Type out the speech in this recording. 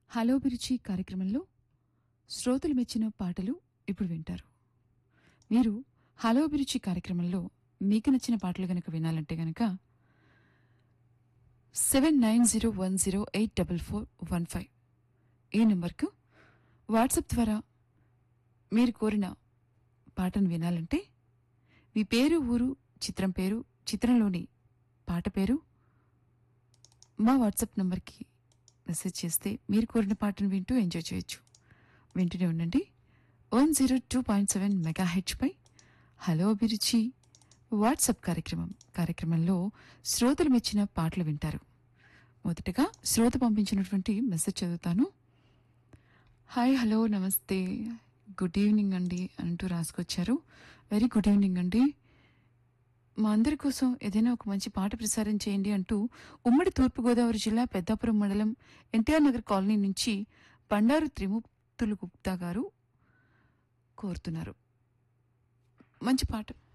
hello బిరుచి కార్యక్రమంలో శ్రోతలు మెచ్చిన పాటలు ఇప్పుడు వింటారు మీరు హలో బిరుచి కార్యక్రమంలో మీకు నచ్చిన పాటలు గనక వినాలంటే గనక seven nine zero one zero eight double four one five ఈ నెంబర్కు వాట్సాప్ ద్వారా మీరు కోరిన పాటను వినాలంటే మీ పేరు ఊరు చిత్రం పేరు చిత్రంలోని పాట పేరు మా వాట్సాప్ నంబర్కి మెసేజ్ చేస్తే మీరు కోరిన పాటను వింటూ ఎంజాయ్ చేయొచ్చు వింటూనే ఉండండి one zero two point seven mega హెచ్పై హలో అభిరుచి వాట్సాప్ కార్యక్రమం కార్యక్రమంలో శ్రోతలు మెచ్చిన పాటలు వింటారు మొదటగా శ్రోత పంపించినటువంటి మెసేజ్ చదువుతాను హాయ్ హలో నమస్తే గుడ్ ఈవినింగ్ అండి అంటూ రాసుకొచ్చారు వెరీ గుడ్ ఈవినింగ్ అండి మా అందరి కోసం ఏదైనా ఒక మంచి పాట ప్రసారం చేయండి అంటూ ఉమ్మడి తూర్పుగోదావరి జిల్లా పెద్దాపురం మండలం ఎన్టీఆర్ నగర్ కాలనీ నుంచి బండారు త్రిమూర్తులు గుప్తా గారు కోరుతున్నారు మంచి పాట